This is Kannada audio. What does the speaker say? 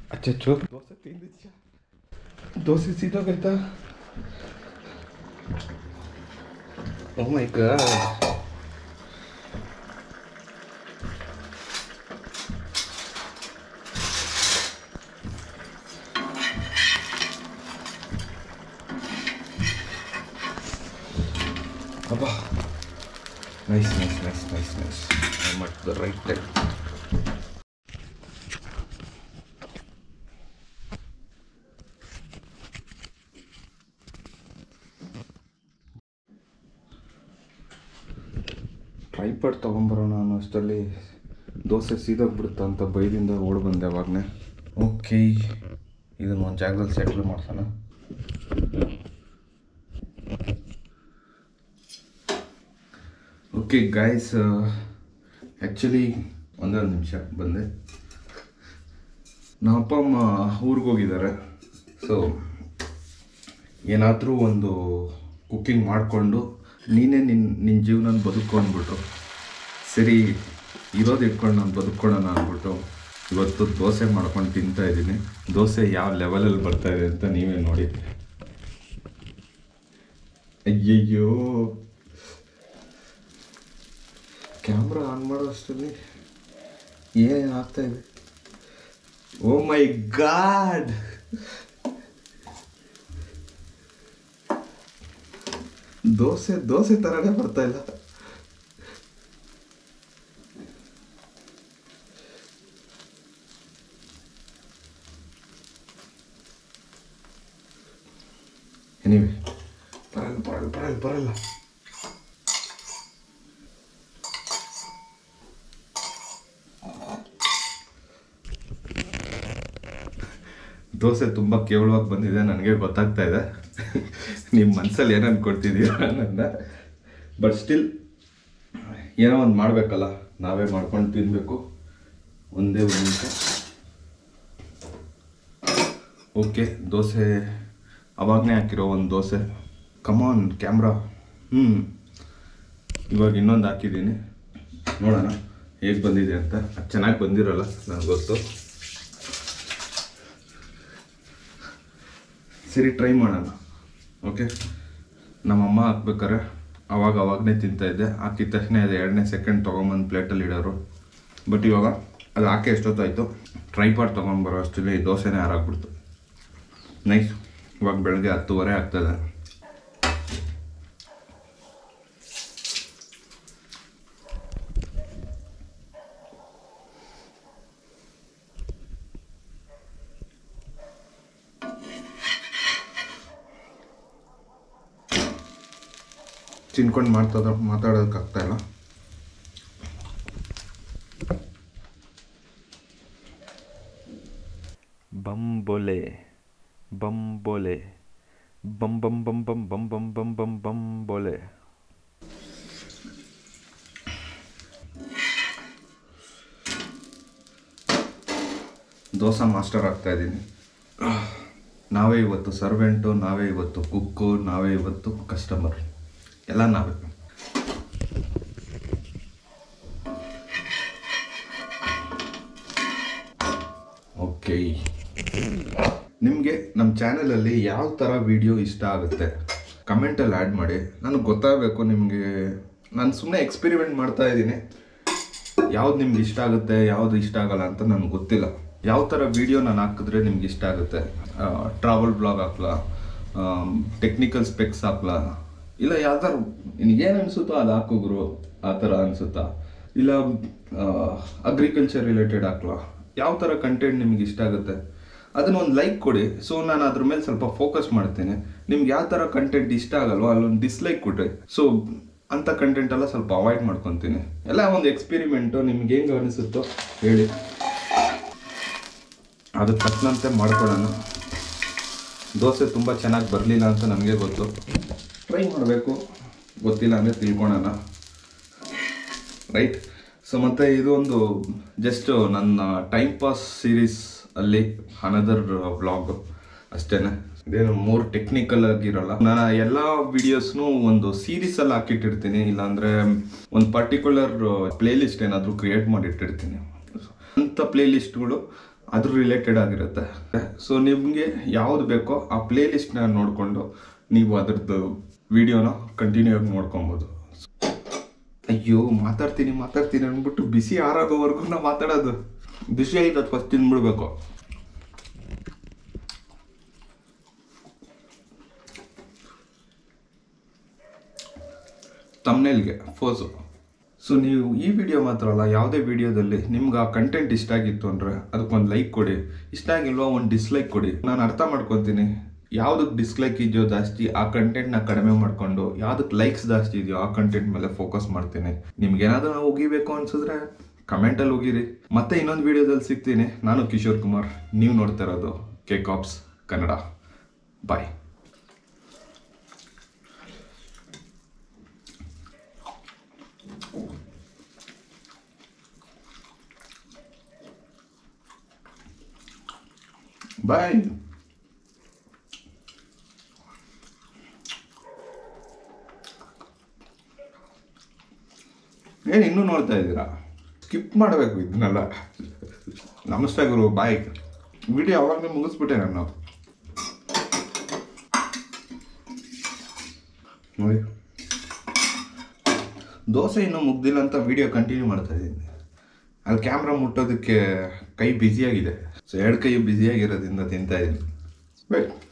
ಅಚ್ಚಚ್ಚೋ ದೋಸೆ ತಿಂದಿದ್ಯಾ ದೋಸೆ ಸೀದೋಗೈತಾ ಓ ಮೈ ಗಾಡ್ ಅಬ್ಬಾ nice nice nice nice nice I met the right time tripod ತೊಗೊಂಬರೋಣ ಅನ್ನೋ ಅಷ್ಟರಲ್ಲಿ ದೋಸೆ ಸೀದೋಗ್ಬಿಡುತ್ತಾ ಅಂತ ಬೈದಿಂದ ಓಡ್ ಬಂದೆ ಅವಾಗನೇ ಓಕೆ ಇದನ್ನ ಒಂದು ಜಾಗದಲ್ಲಿ ಸೆಟ್ಲ್ ಮಾಡ್ಸೋಣ ಓಕೆ ಗಾಯ್ಸ್ ಆ್ಯಕ್ಚುಲಿ ಒಂದೇ ಒಂದು ನಿಮಿಷ ಬಂದೆ ನಮ್ಮ ಅಪ್ಪ ಅಮ್ಮ ಊರಿಗೆ ಹೋಗಿದ್ದಾರೆ ಸೊ ಏನಾದರೂ ಒಂದು ಕುಕ್ಕಿಂಗ್ ಮಾಡಿಕೊಂಡು ನೀನೇ ನಿನ್ನ ನಿನ್ನ ಜೀವನ ಬದುಕು ಅಂದ್ಬಿಟ್ಟು ಸರಿ ಇರೋದು ಇಟ್ಕೊಂಡು ನಾನು ಬದುಕೊಳ್ಳೋಣ ಅಂದ್ಬಿಟ್ಟು ಇವತ್ತು ದೋಸೆ ಮಾಡ್ಕೊಂಡು ತಿಂತಾ ಇದ್ದೀನಿ ದೋಸೆ ಯಾವ ಲೆವೆಲಲ್ಲಿ ಬರ್ತಾ ಇದೆ ಅಂತ ನೀವೇ ನೋಡಿ ಅಯ್ಯಯ್ಯೋ ಕ್ಯಾಮ್ರಾ ಆನ್ ಮಾಡೋ ಅಷ್ಟರಲ್ಲಿ ಏನೇನು ಆಗ್ತಾ ಇದೆ oh my god dosa dosa ಥರನೇ ಬರ್ತಾ ಇಲ್ಲ ಎನಿವೆ ಬರಲ್ಲ ಬರಲ್ಲ ಬರಲ್ಲ ಬರಲ್ಲ ದೋಸೆ ತುಂಬ ಕೇವಲವಾಗಿ ಬಂದಿದೆ ನನಗೆ ಗೊತ್ತಾಗ್ತಾ ಇದೆ ನಿಮ್ಮ ಮನಸ್ಸಲ್ಲಿ ಏನು ಅನ್ಕೊಳ್ತಿದ್ದೀರಾ ನನ್ನ ಬಟ್ ಸ್ಟಿಲ್ ಏನೋ ಒಂದು ಮಾಡಬೇಕಲ್ಲ ನಾವೇ ಮಾಡ್ಕೊಂಡು ತಿನ್ನಬೇಕು ಒಂದೇ ಒಂದು ನಿಮಿಷ ಓಕೆ ದೋಸೆ ಅವಾಗನೇ ಹಾಕಿರೋ ಒಂದು ದೋಸೆ ಕಮಾನ್ ಕ್ಯಾಮ್ರಾ ಹ್ಞೂ ಇವಾಗ ಇನ್ನೊಂದು ಹಾಕಿದ್ದೀನಿ ನೋಡೋಣ ಹೇಗೆ ಬಂದಿದೆ ಅಂತ ಅದು ಚೆನ್ನಾಗಿ ಬಂದಿರೋಲ್ಲ ನನಗೆ ಗೊತ್ತು ಸರಿ ಟ್ರೈ ಮಾಡೋಣ ಓಕೆ ನಮ್ಮಮ್ಮ ಹಾಕ್ಬೇಕಾರೆ ಅವಾಗ ಅವಾಗನೇ ತಿಂತಾಯಿದ್ದೆ ಹಾಕಿದ ತಕ್ಷಣ ಅದು ಎರಡನೇ ಸೆಕೆಂಡ್ ತೊಗೊಂಬಂದು ಪ್ಲೇಟಲ್ಲಿ ಇಡೋರು ಬಟ್ ಇವಾಗ ಅದು ಹಾಕಿ ಎಷ್ಟೊತ್ತಾಯಿತು ಟ್ರೈಪಾಡ್ ತೊಗೊಂಡು ಬರೋ ಅಷ್ಟರಲ್ಲಿ ಈ ದೋಸೆನೇ ಹಾರಾಗ್ಬಿಡ್ತು ನೈಸ್ ಇವಾಗ ಬೆಳಗ್ಗೆ ಹತ್ತುವರೆ ಆಗ್ತದೆ ತಿನ್ಕೊಂಡು ಮಾಡ್ತದ ಮಾತಾಡೋದಕ್ಕಾಗ್ತಾ ಇಲ್ಲ ಬಂಬೊಲೆ ಬಂಬೊಲೆ ಬಂ ಬಂ ಬಂ ಬಂ ಬಂ ಬಂ ಬಂ ಬಂ ಬಂಬೊಲೆ ದೋಸೆ ಮಾಸ್ಟರ್ ಆಗ್ತಾ ಇದ್ದೀನಿ ನಾವೇ ಇವತ್ತು ಸರ್ವೆಂಟು ನಾವೇ ಇವತ್ತು ಕುಕ್ಕು ನಾವೇ ಇವತ್ತು ಕಸ್ಟಮರ್ ಎಲ್ಲ ನಾವೇ ಓಕೆ ನಿಮಗೆ ನಮ್ಮ ಚಾನಲಲ್ಲಿ ಯಾವ ಥರ ವಿಡಿಯೋ ಇಷ್ಟ ಆಗುತ್ತೆ ಕಮೆಂಟಲ್ಲಿ ಆ್ಯಡ್ ಮಾಡಿ ನನಗೆ ಗೊತ್ತಾಗಬೇಕು ನಿಮಗೆ ನಾನು ಸುಮ್ಮನೆ ಎಕ್ಸ್ಪೆರಿಮೆಂಟ್ ಮಾಡ್ತಾ ಇದ್ದೀನಿ ಯಾವ್ದು ನಿಮ್ಗೆ ಇಷ್ಟ ಆಗುತ್ತೆ ಯಾವ್ದು ಇಷ್ಟ ಆಗಲ್ಲ ಅಂತ ನನಗೆ ಗೊತ್ತಿಲ್ಲ ಯಾವ ಥರ ವಿಡಿಯೋ ನಾನು ಹಾಕಿದ್ರೆ ನಿಮ್ಗೆ ಇಷ್ಟ ಆಗುತ್ತೆ ಟ್ರಾವೆಲ್ ಬ್ಲಾಗ್ ಹಾಕ್ಲಾ ಟೆಕ್ನಿಕಲ್ ಸ್ಪೆಕ್ಸ್ ಹಾಕ್ಲಾ ಇಲ್ಲ ಯಾವ್ದಾರು ನಿನಗೇನು ಅನಿಸುತ್ತೋ ಅದು ಹಾಕೋಗ್ರು ಆ ಥರ ಅನಿಸುತ್ತಾ ಇಲ್ಲ ಅಗ್ರಿಕಲ್ಚರ್ ರಿಲೇಟೆಡ್ ಹಾಕ್ಲಾ ಯಾವ ಥರ ಕಂಟೆಂಟ್ ನಿಮ್ಗೆ ಇಷ್ಟ ಆಗುತ್ತೆ ಅದನ್ನ ಒಂದು ಲೈಕ್ ಕೊಡಿ ಸೊ ನಾನು ಅದ್ರ ಮೇಲೆ ಸ್ವಲ್ಪ ಫೋಕಸ್ ಮಾಡ್ತೀನಿ ನಿಮ್ಗೆ ಯಾವ ಥರ ಕಂಟೆಂಟ್ ಇಷ್ಟ ಆಗಲ್ವೋ ಅಲ್ಲೊಂದು ಡಿಸ್ಲೈಕ್ ಕೊಟ್ರಿ ಸೊ ಅಂಥ ಕಂಟೆಂಟ್ ಎಲ್ಲ ಸ್ವಲ್ಪ ಅವಾಯ್ಡ್ ಮಾಡ್ಕೊತೀನಿ ಎಲ್ಲ ಒಂದು ಎಕ್ಸ್ಪೆರಿಮೆಂಟು ನಿಮ್ಗೆ ಹೆಂಗೆ ಅನಿಸುತ್ತೋ ಹೇಳಿ ಅದಕ್ಕೆ ತಕ್ಕಂತೆ ಮಾಡ್ಕೊಳ್ಳೋಣ ದೋಸೆ ತುಂಬ ಚೆನ್ನಾಗಿ ಬರಲಿಲ್ಲ ಅಂತ ನನಗೆ ಗೊತ್ತು ಟ್ರೈ ಮಾಡಬೇಕು ಗೊತ್ತಿಲ್ಲ ಅಂದರೆ ತಿಳ್ಕೊಳೋಣ ರೈಟ್ ಸೊ ಮತ್ತು ಇದು ಒಂದು ಜಸ್ಟ್ ನನ್ನ ಟೈಮ್ ಪಾಸ್ ಸೀರೀಸ್ ಅಲ್ಲಿ ಅನದರ್ ವ್ಲಾಗ್ ಅಷ್ಟೇ ಇದೇನು ಮೋರ್ ಟೆಕ್ನಿಕಲ್ ಆಗಿರಲ್ಲ ನಾನು ಎಲ್ಲ ವಿಡಿಯೋಸ್ನು ಒಂದು ಸೀರೀಸ್ ಅಲ್ಲಿ ಹಾಕಿಟ್ಟಿರ್ತೀನಿ ಇಲ್ಲಾಂದ್ರೆ ಒಂದು ಪರ್ಟಿಕ್ಯುಲರ್ ಪ್ಲೇ ಲಿಸ್ಟ್ ಏನಾದರೂ ಕ್ರಿಯೇಟ್ ಮಾಡಿಟ್ಟಿರ್ತೀನಿ ಅಂಥ ಪ್ಲೇ ಲಿಸ್ಟ್ಗಳು ಅದ್ರ ರಿಲೇಟೆಡ್ ಆಗಿರುತ್ತೆ ಸೊ ನಿಮಗೆ ಯಾವ್ದು ಬೇಕೋ ಆ ಪ್ಲೇ ಲಿಸ್ಟ್ನ ನೋಡಿಕೊಂಡು ನೀವು ಅದ್ರದ್ದು ವಿಡಿಯೋನ ಕಂಟಿನ್ಯೂ ಆಗಿ ನೋಡ್ಕೊಬೋದು ಅಯ್ಯೋ ಮಾತಾಡ್ತೀನಿ ಮಾತಾಡ್ತೀನಿ ಅಂದ್ಬಿಟ್ಟು ಬಿಸಿ ಆರೋಗೋವರೆಗೂ ನಾ ಮಾತಾಡೋದು ಬಿಸಿ ಆಯ್ತು ಅದು ಫಸ್ಟ್ ತಿಂದ್ಬಿಡ್ಬೇಕು ತಮ್ನೇಲ್ಗೆ ಫೋಸು ಸೊ ನೀವು ಈ ವಿಡಿಯೋ ಮಾತ್ರ ಅಲ್ಲ ಯಾವುದೇ ವಿಡಿಯೋದಲ್ಲಿ ನಿಮ್ಗೆ ಆ ಕಂಟೆಂಟ್ ಇಷ್ಟ ಆಗಿತ್ತು ಅಂದರೆ ಅದಕ್ಕೊಂದು ಲೈಕ್ ಕೊಡಿ ಇಷ್ಟ ಆಗಿಲ್ವಾ ಒಂದು ಡಿಸ್ಲೈಕ್ ಕೊಡಿ ನಾನು ಅರ್ಥ ಮಾಡ್ಕೊತೀನಿ ಯಾವುದಕ್ಕೆ ಡಿಸ್ಲೈಕ್ ಇದೆಯೋ ಜಾಸ್ತಿ ಆ ಕಂಟೆಂಟ್ನ ಕಡಿಮೆ ಮಾಡಿಕೊಂಡು ಯಾವುದಕ್ಕೆ ಲೈಕ್ಸ್ ಜಾಸ್ತಿ ಇದೆಯೋ ಆ ಕಂಟೆಂಟ್ ಮೇಲೆ ಫೋಕಸ್ ಮಾಡ್ತೀನಿ ನಿಮ್ಗೆ ಏನಾದರೂ ಹೋಗಿಬೇಕು ಅನ್ಸಿದ್ರೆ ಕಮೆಂಟಲ್ಲಿ ಹೋಗಿರಿ ಮತ್ತೆ ಇನ್ನೊಂದು ವಿಡಿಯೋದಲ್ಲಿ ಸಿಗ್ತೀನಿ ನಾನು ಕಿಶೋರ್ ಕುಮಾರ್ ನೀವು ನೋಡ್ತಾ ಇರೋದು K cops Kannada bye bye ಏನು ಇನ್ನೂ ನೋಡ್ತಾ ಇದ್ದೀರಾ ಸ್ಕಿಪ್ ಮಾಡಬೇಕು ಇದನ್ನೆಲ್ಲ ನಮಸ್ತೆ ಗುರು ಬಾಯ್ ವಿಡಿಯೋ ಅವಾಗಲೇ ಮುಗಿಸ್ಬಿಟ್ಟೆ ನಾನು ನೋಡಿ ದೋಸೆ ಇನ್ನೂ ಮುಗ್ದಿಲ್ಲ ಅಂತ ವಿಡಿಯೋ ಕಂಟಿನ್ಯೂ ಮಾಡ್ತಾ ಇದ್ದೀನಿ ಅಲ್ಲಿ ಕ್ಯಾಮ್ರಾ ಮುಟ್ಟೋದಕ್ಕೆ ಕೈ ಬ್ಯುಸಿಯಾಗಿದೆ ಸೊ ಎರಡು ಕೈ ಬ್ಯುಸಿಯಾಗಿರೋದ್ರಿಂದ ತಿಂತಾ ಇದ್ದೀನಿ ಬೈ